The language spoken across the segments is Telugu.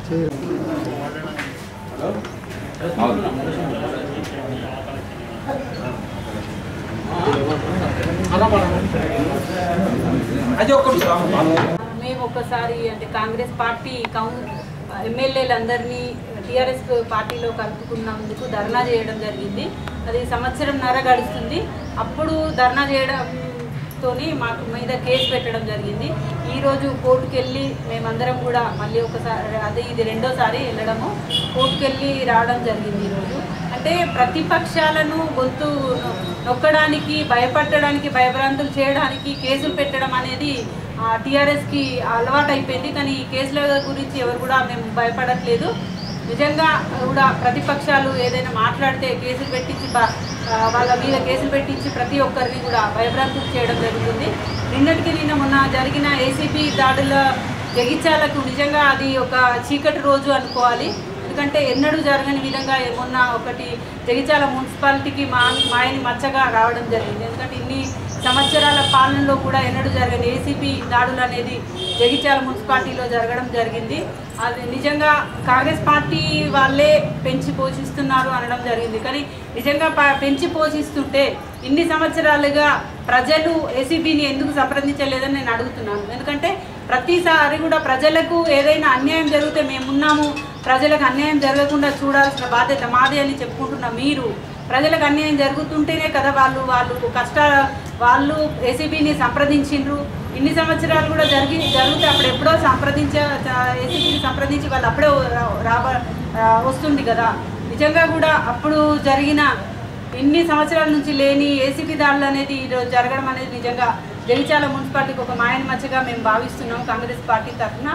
మేము ఒకసారి అంటే కాంగ్రెస్ పార్టీ కౌన్ ఎమ్మెల్యేలందరినీ టీఆర్ఎస్ పార్టీలో కలుపుకున్నందుకు ధర్నా చేయడం జరిగింది అది సంవత్సరం నర గడుస్తుంది అప్పుడు ధర్నా చేయడంతోని మాకు మీద కేసు పెట్టడం జరిగింది ఈరోజు కోర్టుకు వెళ్ళి మేమందరం కూడా మళ్ళీ ఒకసారి అదే ఇది రెండోసారి వెళ్ళడము కోర్టుకు వెళ్ళి రావడం జరిగింది ఈరోజు అంటే ప్రతిపక్షాలను గొంతు నొ- నొక్కడానికి భయపట్టడానికి భయభ్రాంతులు చేయడానికి కేసులు పెట్టడం అనేది టీఆర్ఎస్కి అలవాటు అయిపోయింది కానీ ఈ కేసుల గురించి ఎవరు కూడా మేము భయపడట్లేదు నిజంగా కూడా ప్రతిపక్షాలు ఏదైనా మాట్లాడితే కేసులు పెట్టించి బ- ఆ, వాళ్ళ మీద కేసులు పెట్టించి ప్రతి ఒక్కరిని కూడా భయభ్రాంతులు చేయడం జరుగుతుంది నిన్నటికి నిన్న మొన్న జరిగిన ఏసీబీ దాడుల జగిత్యాలకు నిజంగా అది ఒక చీకటి రోజు అనుకోవాలి ఎందుకంటే ఎన్నడూ జరగని విధంగా మొన్న ఒకటి జగిత్యాల మున్సిపాలిటీకి మా మాయని మచ్చగా రావడం జరిగింది ఎందుకంటే ఇన్ని సంవత్సరాల పాలనలో కూడా ఎన్నడూ జరగని ఏసీపీ దాడులు అనేది జగిత్యాల మున్సిపాలిటీలో జరగడం జరిగింది అది నిజంగా కాంగ్రెస్ పార్టీ వాళ్ళే పెంచి పోషిస్తున్నారు అనడం జరిగింది కానీ నిజంగా ప- పెంచి పోషిస్తుంటే ఇన్ని సంవత్సరాలుగా ప్రజలు ఏసీబీని ఎందుకు సంప్రదించలేదని నేను అడుగుతున్నాను ఎందుకంటే ప్రతిసారి కూడా ప్రజలకు ఏదైనా అన్యాయం జరిగితే మేమున్నాము ప్రజలకు అన్యాయం జరగకుండా చూడాల్సిన బాధ్యత మాదే అని చెప్పుకుంటున్న మీరు ప్రజలకు అన్యాయం జరుగుతుంటేనే కదా వాళ్ళు వాళ్ళు కష్ట వాళ్ళు ఏసీబీని సంప్రదించిండ్రు ఇన్ని సంవత్సరాలు కూడా జరిగి జరిగితే అప్పుడు ఎప్పుడో సంప్రదించ ఏసీబీని సంప్రదించి వాళ్ళు అప్పుడే రా- రాబ ఆ, వస్తుంది కదా నిజంగా కూడా అప్పుడు జరిగిన ఇన్ని సంవత్సరాల నుంచి లేని ఏసీపీ దాడులు అనేది ఈరోజు జరగడం అనేది నిజంగా జగిత్యాల మున్సిపాలిటీకి ఒక మాయని మచ్చగా మేము భావిస్తున్నాం కాంగ్రెస్ పార్టీ తరఫున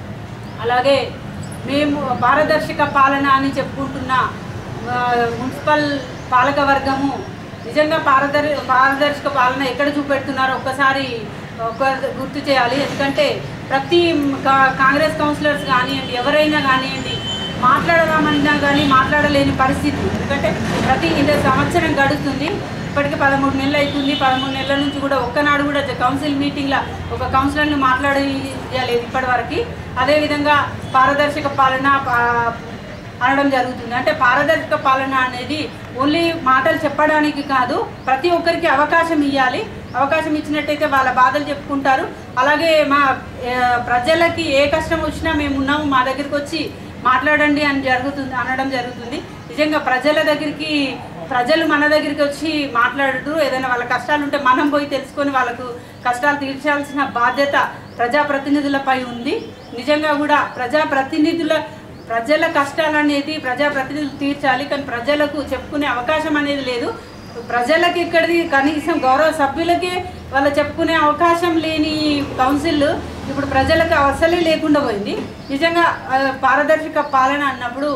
అలాగే మేము పారదర్శక పాలన అని చెప్పుకుంటున్న ఆ, మున్సిపల్ పాలక వర్గము నిజంగా పారదర్ పారదర్శక పాలన ఎక్కడ చూపెడుతున్నారో ఒక్కసారి ఒక గుర్తు చేయాలి ఎందుకంటే ప్రతి కా- కాంగ్రెస్ కౌన్సిలర్స్ కానివ్వండి ఎవరైనా కానివ్వండి మాట్లాడదామన్నా కానీ మాట్లాడలేని పరిస్థితి ఎందుకంటే ప్రతి ఇంత సంవత్సరం గడుస్తుంది ఇప్పటికి పదమూడు నెలలు అవుతుంది పదమూడు నెలల నుంచి కూడా ఒక్కనాడు కూడా జ- కౌన్సిల్ మీటింగ్లో ఒక కౌన్సిలర్ని మాట్లాడలేదు ఇప్పటివరకు అదేవిధంగా పారదర్శక పాలన పా- అనడం జరుగుతుంది అంటే పారదర్శక పాలన అనేది ఓన్లీ మాటలు చెప్పడానికి కాదు ప్రతి ఒక్కరికి అవకాశం ఇవ్వాలి అవకాశం ఇచ్చినట్టయితే వాళ్ళ బాధలు చెప్పుకుంటారు అలాగే మా ఆ, ప్రజలకి ఏ కష్టం వచ్చినా మేము ఉన్నాము మా దగ్గరికి వచ్చి మాట్లాడండి అని జరుగుతుంది అనడం జరుగుతుంది నిజంగా ప్రజల దగ్గరికి ప్రజలు మన దగ్గరికి వచ్చి మాట్లాడుతూ ఏదైనా వాళ్ళ కష్టాలు ఉంటే మనం పోయి తెలుసుకొని వాళ్ళకు కష్టాలు తీర్చాల్సిన బాధ్యత ప్రజాప్రతినిధులపై ఉంది నిజంగా కూడా ప్రజాప్రతినిధుల ప్రజల కష్టాలు అనేది ప్రజాప్రతినిధులు తీర్చాలి కానీ ప్రజలకు చెప్పుకునే అవకాశం అనేది లేదు ప్రజలకి ఇక్కడిది కనీసం గౌరవ సభ్యులకే వాళ్ళ చెప్పుకునే అవకాశం లేని కౌన్సిల్ ఇప్పుడు ప్రజలకు అసలే లేకుండా పోయింది నిజంగా ఆ, పారదర్శక పాలన అన్నప్పుడు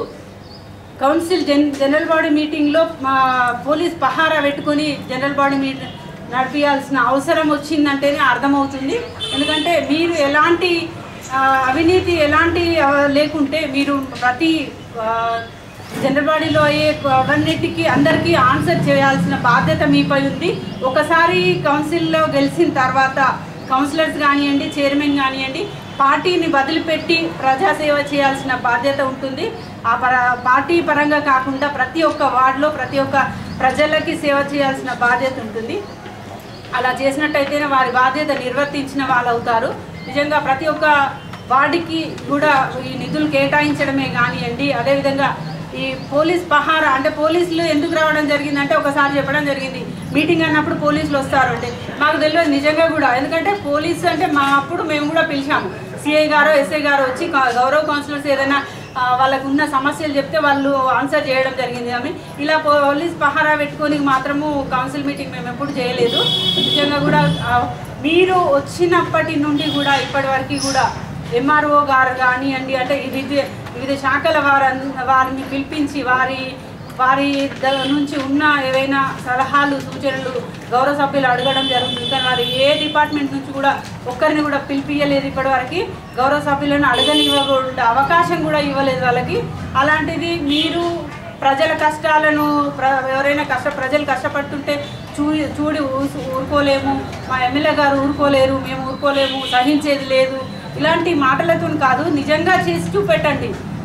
కౌన్సిల్ జన్ జనరల్ బాడీ మీటింగ్లో మా పోలీస్ పహారా పెట్టుకొని జనరల్ బాడీ మీటింగ్ నడిపించాల్సిన అవసరం వచ్చిందంటేనే అర్థమవుతుంది ఎందుకంటే మీరు ఎలాంటి ఆ, అవినీతి ఎలాంటి ఆ, లేకుంటే మీరు ప్రతి ఆ, జనరల్ బాడీలో అయ్యే అవన్నిటికీ అందరికీ ఆన్సర్ చేయాల్సిన బాధ్యత మీపై ఉంది ఒకసారి కౌన్సిల్లో గెలిచిన తర్వాత కౌన్సిలర్స్ కానివ్వండి చైర్మన్ కానివ్వండి పార్టీని వదిలిపెట్టి ప్రజాసేవ చేయాల్సిన బాధ్యత ఉంటుంది ఆ పర పార్టీ పరంగా కాకుండా ప్రతి ఒక్క వార్డులో ప్రతి ఒక్క ప్రజలకి సేవ చేయాల్సిన బాధ్యత ఉంటుంది అలా చేసినట్టయితేనే వారి బాధ్యత నిర్వర్తించిన వాళ్ళు అవుతారు నిజంగా ప్రతి ఒక్క వార్డుకి కూడా ఈ నిధులు కేటాయించడమే కానివ్వండి అదేవిధంగా ఈ పోలీస్ పహారా అంటే పోలీసులు ఎందుకు రావడం జరిగిందంటే ఒకసారి చెప్పడం జరిగింది మీటింగ్ అన్నప్పుడు పోలీసులు వస్తారు అంటే మాకు తెలియదు నిజంగా కూడా ఎందుకంటే పోలీసు అంటే మా అప్పుడు మేము కూడా పిలిచాము సిఐ గారు ఎస్ఐ గారు వచ్చి కా- గౌరవ కౌన్సిలర్స్ ఏదైనా ఆ, వాళ్ళకు ఉన్న సమస్యలు చెప్తే వాళ్ళు ఆన్సర్ చేయడం జరిగింది కానీ ఇలా పోలీస్ పహారా పెట్టుకొని మాత్రము కౌన్సిల్ మీటింగ్ మేము ఎప్పుడు చేయలేదు నిజంగా కూడా ఆ, మీరు వచ్చినప్పటి నుండి కూడా ఇప్పటి వరకు కూడా ఎంఆర్ఓ గారు కానివ్వండి అంటే ఈ వివిధ వివిధ శాఖల వారి వారిని పిలిపించి వారి వారి ద- నుంచి ఉన్న ఏవైనా సలహాలు సూచనలు గౌరవ సభ్యులు అడగడం జరుగుతుంది కానీ వారు ఏ డిపార్ట్మెంట్ నుంచి కూడా ఒక్కరిని కూడా పిలిపియలేదు ఇప్పటివరకు గౌరవ సభ్యులను అడగనివ్వకుండా అవకాశం కూడా ఇవ్వలేదు వాళ్ళకి అలాంటిది మీరు ప్రజల కష్టాలను ప్ర ఎవరైనా కష్ట ప్రజలు కష్టపడుతుంటే చూ చూడి ఊసు- ఊరుకోలేము మా ఎమ్మెల్యే గారు ఊరుకోలేరు మేము ఊరుకోలేము సహించేది లేదు ఇలాంటి మాటలతో కాదు నిజంగా చేసి చూపెట్టండి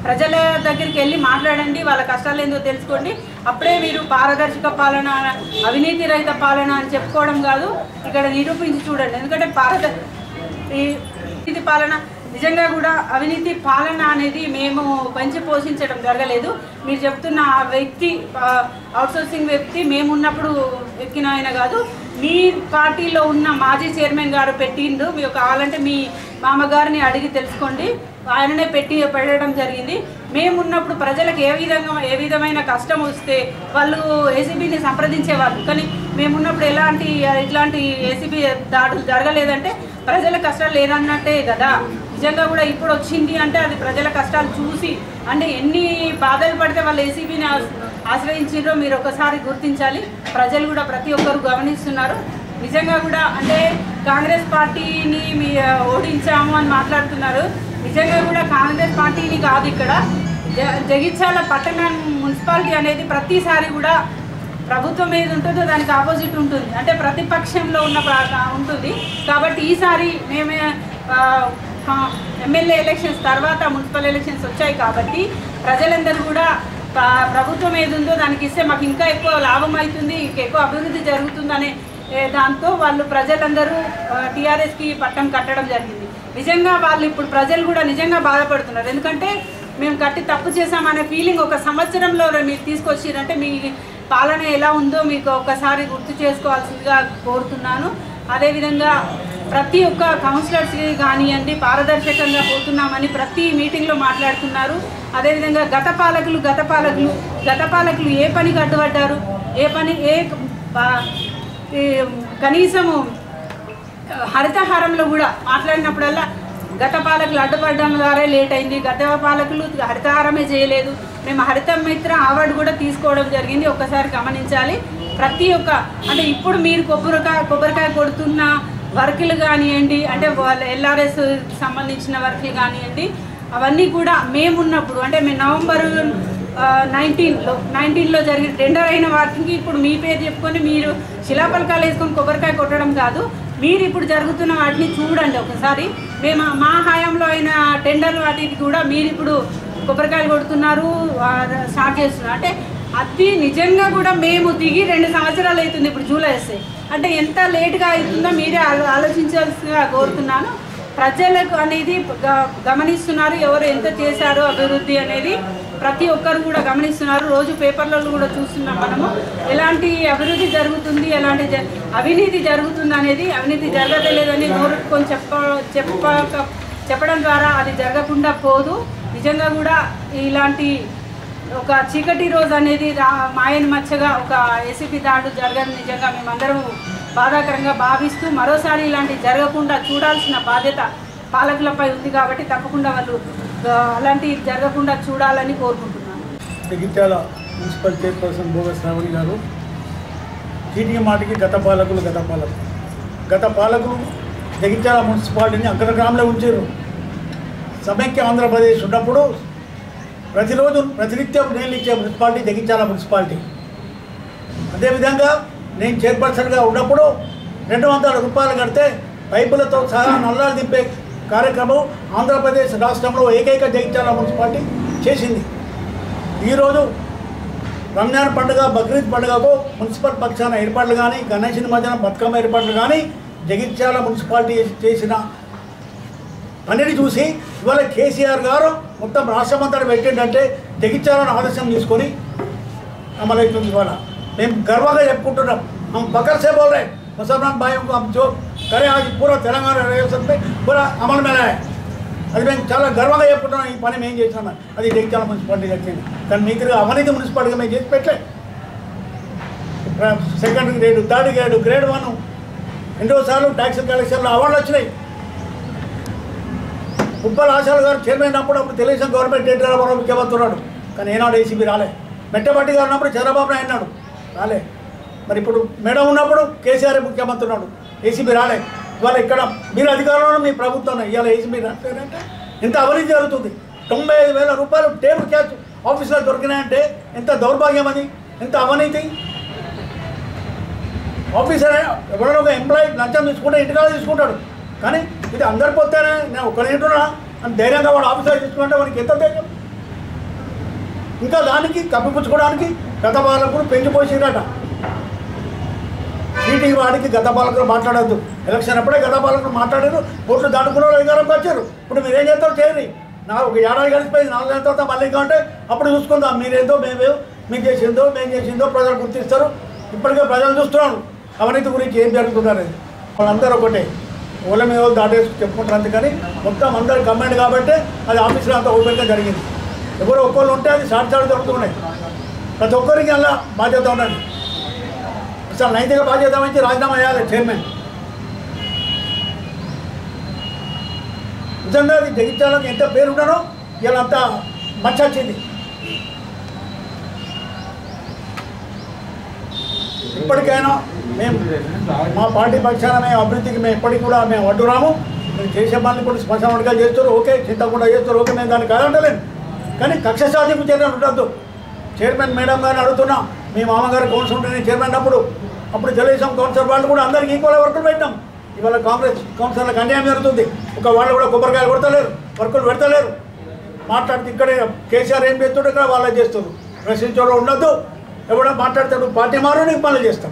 ప్రజల దగ్గరికి వెళ్ళి మాట్లాడండి వాళ్ళ కష్టాలు ఏందో తెలుసుకోండి అప్పుడే మీరు పారదర్శక పాలన అవినీతి రహిత పాలన అని చెప్పుకోవడం కాదు ఇక్కడ నిరూపించి చూడండి ఎందుకంటే పారద ఈ అవినీతి పాలన నిజంగా కూడా అవినీతి పాలన అనేది మేము పెంచి పోషించడం జరగలేదు మీరు చెప్తున్న ఆ వ్యక్తి అవుట్సోర్సింగ్ వ్యక్తి మేము ఉన్నప్పుడు ఎక్కిన ఆయన కాదు మీ పార్టీలో ఉన్న మాజీ చైర్మన్ గారు పెట్టిండు మీకు కావాలంటే మీ మామగారిని అడిగి తెలుసుకోండి ఆయననే పెట్టి పెట్టడం జరిగింది మేము ఉన్నప్పుడు ప్రజలకు ఏ విధంగా ఏ విధమైన కష్టం వస్తే వాళ్ళు ఏసీబీని సంప్రదించేవాళ్ళు కానీ మేము ఉన్నప్పుడు ఎలాంటి ఇట్లాంటి ఏసీబీ దాడులు జరగలేదంటే ప్రజల కష్టాలు లేదన్నట్టే కదా నిజంగా కూడా ఇప్పుడు వచ్చింది అంటే అది ప్రజల కష్టాలు చూసి అంటే ఎన్ని బాధలు పడితే వాళ్ళు ఏసీబీని ఆశ్రయించారో మీరు ఒకసారి గుర్తించాలి ప్రజలు కూడా ప్రతి ఒక్కరు గమనిస్తున్నారు నిజంగా కూడా అంటే కాంగ్రెస్ పార్టీని మీ ఓడించాము అని మాట్లాడుతున్నారు నిజంగా కూడా కాంగ్రెస్ పార్టీని కాదు ఇక్కడ జ- జగిత్యాల పట్టణ మున్సిపాలిటీ అనేది ప్రతిసారి కూడా ప్రభుత్వం ఏది ఉంటుందో దానికి ఆపోజిట్ ఉంటుంది అంటే ప్రతిపక్షంలో ఉన్న ప్రా- ఉంటుంది కాబట్టి ఈసారి మేమే ఆ, ఆ, ఎమ్మెల్యే ఎలక్షన్స్ తర్వాత మున్సిపల్ ఎలక్షన్స్ వచ్చాయి కాబట్టి ప్రజలందరూ కూడా ప్ర- ప్రభుత్వం ఏది ఉందో దానికి ఇస్తే మాకు ఇంకా ఎక్కువ లాభం అవుతుంది ఇంకా ఎక్కువ అభివృద్ధి జరుగుతుందనే ఏ, దాంతో వాళ్ళు ప్రజలందరూ టీఆర్ఎస్కి పట్టం కట్టడం జరిగింది నిజంగా వాళ్ళు ఇప్పుడు ప్రజలు కూడా నిజంగా బాధపడుతున్నారు ఎందుకంటే మేము కట్టి తప్పు చేశామనే ఫీలింగ్ ఒక సంవత్సరంలో మీరు తీసుకొచ్చిరంటే మీ పాలన ఎలా ఉందో మీకు ఒకసారి గుర్తు చేసుకోవాల్సిందిగా కోరుతున్నాను అదేవిధంగా ప్రతి ఒక్క కౌన్సిలర్స్కి కానివ్వండి పారదర్శకంగా పోతున్నామని ప్రతి మీటింగ్లో మాట్లాడుతున్నారు అదేవిధంగా గత పాలకులు గత పాలకులు గత పాలకులు ఏ పనికి అడ్డుపడ్డారు ఏ పని ఏ బా- ఈ కనీసము హరితహారంలో కూడా మాట్లాడినప్పుడల్లా గత పాలకులు అడ్డుపడడం ద్వారా లేట్ అయింది గత పాలకులు హరితహారమే చేయలేదు మేము హరిత మిత్ర అవార్డు కూడా తీసుకోవడం జరిగింది ఒక్కసారి గమనించాలి ప్రతి ఒక్క అంటే ఇప్పుడు మీరు కొబ్బరికాయ కొబ్బరికాయ కొడుతున్న వర్కులు కానివ్వండి అంటే వాళ్ళ ఎల్ఆర్ఎస్ సంబంధించిన వర్కులు కానివ్వండి అవన్నీ కూడా మేము ఉన్నప్పుడు అంటే మేము నవంబర్ నైన్టీన్లో నైన్టీన్లో జరిగిన టెండర్ అయిన వాటికి ఇప్పుడు మీ పేరు చెప్పుకొని మీరు శిలాపలకాలు వేసుకొని కొబ్బరికాయ కొట్టడం కాదు మీరు ఇప్పుడు జరుగుతున్న వాటిని చూడండి ఒకసారి మేము మా హయాంలో అయిన టెండర్ వాటికి కూడా మీరు ఇప్పుడు కొబ్బరికాయలు కొడుతున్నారు ఆ, స్టార్ట్ చేస్తున్నారు అంటే అది నిజంగా కూడా మేము దిగి రెండు సంవత్సరాలు అవుతుంది ఇప్పుడు జూలై వస్తే అంటే ఎంత లేట్గా అవుతుందో మీరే ఆలో- ఆలోచించాల్సిందిగా కోరుతున్నాను ప్రజలకు అనేది గ- గమనిస్తున్నారు ఎవరు ఎంత చేశారో అభివృద్ధి అనేది ప్రతి ఒక్కరు కూడా గమనిస్తున్నారు రోజు పేపర్లలో కూడా చూస్తున్నాం మనము ఎలాంటి అభివృద్ధి జరుగుతుంది ఎలాంటి జ- అవినీతి జరుగుతుంది అనేది అవినీతి జరగలేదని నోరుకొని చెప్ప చెప్పక చెప్పడం ద్వారా అది జరగకుండా పోదు నిజంగా కూడా ఇలాంటి ఒక చీకటి రోజు అనేది రా- మాయని మచ్చగా ఒక ఏసీపీ దాడు జరగని నిజంగా మేమందరం బాధాకరంగా భావిస్తూ మరోసారి ఇలాంటి జరగకుండా చూడాల్సిన బాధ్యత పాలకులపై ఉంది కాబట్టి తప్పకుండా వాళ్ళు ఆ, అలాంటి జరగకుండా చూడాలని కోరుకుంటున్నాను జగిత్యాల మున్సిపల్ చైర్పర్సన్ భోగ శ్రావణి గారు చీటికి మాటికి గత పాలకులు గత పాలకులు గత పాలకులు జగిత్యాల మున్సిపాలిటీని అగ్రగ్రామంలో ఉంచారు సమైక్య ఆంధ్రప్రదేశ్ ఉన్నప్పుడు ప్రతిరోజు ప్రతినిత్యం నీళ్ళు ఇచ్చే మున్సిపాలిటీ జగిత్యాల మున్సిపాలిటీ అదేవిధంగా నేను చైర్పర్సన్గా ఉన్నప్పుడు రెండు వందల రూపాయలు కడితే పైపులతో సహా నల్లాలు దింపే కార్యక్రమం ఆంధ్రప్రదేశ్ రాష్ట్రంలో ఏకైక జగిత్యాల మున్సిపాలిటీ చేసింది ఈరోజు రంజాన్ పండుగ బక్రీద్ పండుగకు మున్సిపల్ పక్షాన ఏర్పాట్లు కానీ గణేష్ నిమజ్జనం బతుకమ్మ ఏర్పాట్లు కానీ జగిత్యాల మున్సిపాలిటీ చేసిన పనిని చూసి ఇవాళ కేసీఆర్ గారు మొత్తం రాష్ట్రమంతటా పెట్టిండంటే జగిత్యాలను ఆదర్శం తీసుకొని అమలవుతుంది ఇవాళ మేము గర్వంగా చెప్పుకుంటున్నాం हम बकर से बोल रहे हैं मुसलमान भाइयों को हम जो करें आज पूरा తెలంగాణ రియాసత్ में पूरा అమలు में लाए అది మేము చాలా గర్వంగా చెప్పుకుంటున్నాం ఈ పని మేము చేసినామని అది జగిత్యాల మున్సిపాలిటీ వచ్చింది కానీ మీకు అవినీతి మున్సిపాలిటీగా మేము చేసి పెట్టలే second grade third grade grade one ఎన్నోసార్లు ట్యాక్స్ కలెక్షన్లో అవార్డులు వచ్చినాయి ఉప్పల్ ఆశాలు గారు చైర్మన్ అప్పుడు అప్పుడు తెలుగుదేశం గవర్నమెంట్ ఎన్టీ రామారావు ముఖ్యమంత్రి ఉన్నాడు కానీ ఏనాడు ఏసీబీ రాలే మెట్టబట్టి గారు ఉన్నప్పుడు చంద్రబాబు నాయుడు అన్నాడు రాలే మరి ఇప్పుడు మేడం ఉన్నప్పుడు కేసీఆర్ ముఖ్యమంత్రి ఉన్నాడు ఏసీబీ రాలే ఇవాళ ఇక్కడ మీరు అధికారంలో మీ ప్రభుత్వం ఇవాళ ఏసీబీ రాలేదంటే ఇంత అవినీతి జరుగుతుంది తొంభై ఐదు వేల రూపాయలు టేబుల్ క్యాష్ ఆఫీసులో దొరికినాయంటే ఎంత దౌర్భాగ్యం అది ఎంత అవినీతి ఆఫీసర్ ఎవరైనా ఒక ఎంప్లాయీ లంచం తీసుకుంటే ఇంటికాడ తీసుకుంటాడు కానీ ఇది అందరు పోతేనే నేను ఒకరి ఇంటున్నా అని ధైర్యంగా వాడు ఆఫీసర్ తీసుకుంటే వానికి ఎంత ధైర్యం ఇంకా దానికి కప్పిపుచ్చుకోవడానికి గత పాలకులు పెంచిపోసిరట మీటింగ్ వాడికి గత పాలకులు మాట్లాడద్దు ఎలక్షన్ అప్పుడే గత పాలకులు మాట్లాడారు ఓట్లు దాటుకున్న వాళ్ళు అధికారంకి వచ్చారు ఇప్పుడు మీరు ఏం చేస్తారో చేయరు నా ఒక ఏడాది గడిచిపోయింది నాలుగు నెలల తర్వాత మళ్ళీ ఇంకా ఉంటే అప్పుడు చూసుకుందాం మీరేందో మేమే మీకు చేసిందో మేము చేసిందో ప్రజలు గుర్తిస్తారు ఇప్పటికే ప్రజలు చూస్తున్నారు అవినీతి గురించి ఏం జరుగుతుందనేది వాళ్ళందరూ ఒకటే ఓళ్ళ మీద వాళ్ళు దాటేసి చెప్పుకుంటారు అందుకని మొత్తం అందరు కమెంట్ కాబట్టి అది ఆఫీసులో అంతా ఓపెన్గా జరిగింది ఎవరు ఒక్కళ్ళు ఉంటే అది షార్ట్ షార్ట్ జరుగుతున్నాయి ప్రతి ఒక్కరికి అలా బాధ్యత ఉండండి అసలు నైతిక బాధ్యత వహించి రాజీనామా చేయాలి చైర్మన్ నిజంగా అది జగిత్యాలకు ఎంత పేరు ఉన్నానో ఇలా అంత మచ్చ వచ్చింది ఇప్పటికైనా మేము మా పార్టీ పక్షాన మేము అభివృద్ధికి మేము ఎప్పటికి కూడా మేము అడ్డురాము మేము చేసే పనులు కూడా శ్మశానగా చేస్తారు ఓకే చింతకుండా చేస్తారు ఓకే మేము దాన్ని కాదంటలేను కానీ కక్ష సాధింపు చర్యలు ఉండద్దు చైర్మన్ మేడం గారిని అడుగుతున్నా మీ మామగారు కౌన్సిల్ ఉంటే నేను చైర్మన్ అప్పుడు అప్పుడు తెలుగుదేశం కౌన్సిలర్ వాళ్ళు కూడా అందరికి ఈక్వల్ వర్కులు పెట్టాం ఇవాళ కాంగ్రెస్ కౌన్సిలర్లకు అన్యాయం జరుగుతుంది ఒక వాళ్ళు కూడా కొబ్బరికాయలు కొడతలేరు వర్కులు పెడతలేరు మాట్లాడితే ఇక్కడే కేసీఆర్ ఏం చేస్తుంటే ఇక్కడ వాళ్ళే చేస్తారు ప్రశ్నించడం ఉండొద్దు ఎవడో మాట్లాడతాడు పార్టీ మారు నీకు పనులు చేస్తాం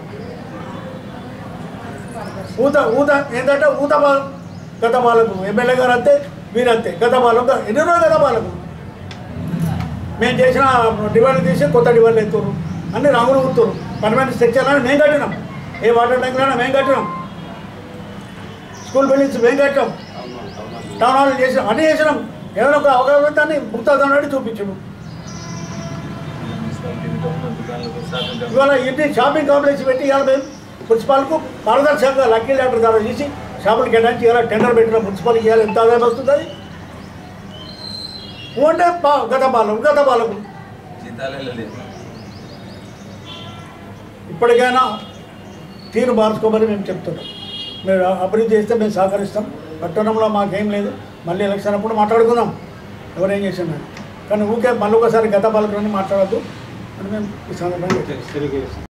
ఊత ఊత ఏంటంటే ఊత బా గత బాలకు ఎమ్మెల్యే గారు అంతే మీరంతే గత బాలకు ఎన్ని రోజులు గత బాలకు మేము చేసిన డివైడ్ తీసి కొత్త డివైడ్లు ఎత్తురు అన్ని రంగులు ఊతురు పర్మనెంట్ స్ట్రక్చర్ అని మేము కట్టినాం ఏ వాటర్ ట్యాంకులైనా మేము కట్టినాం స్కూల్ బిల్డింగ్స్ మేము కట్టాం టౌన్ హాల్ చేసినాం అన్నీ చేసినాం ఏదైనా ఒక అవగాహన దాన్ని ముక్తాదాన్ని చూపించాము ఇవాళ ఇంటి షాపింగ్ కాంప్లెక్స్ పెట్టి ఇవాళ మేము మున్సిపాల్కు పారదర్శకంగా లక్కీ లెటర్ ద్వారా చేసి షాపులు కేటాయించి ఇవాళ టెండర్ పెట్టిన మున్సిపాల్కి ఇవాళ ఎంత ఆదాయం వస్తుంది ఊ అంటే పా గత పాలకులు గత పాలకులు జీతాలు వెళ్ళలేదు ఇప్పటికైనా తీరు మార్చుకోమని మేము చెప్తున్నాం మీరు అభివృద్ధి చేస్తే మేము సహకరిస్తాం పట్టణంలో మాకేం లేదు మళ్ళీ ఎలక్షన్ అప్పుడు మాట్లాడుకుందాం ఎవరేం చేసినా కానీ ఊకే మళ్ళీ ఒకసారి గత పాలకులని మాట్లాడద్దు అని మేము ఈ సందర్భంగా తెలుగు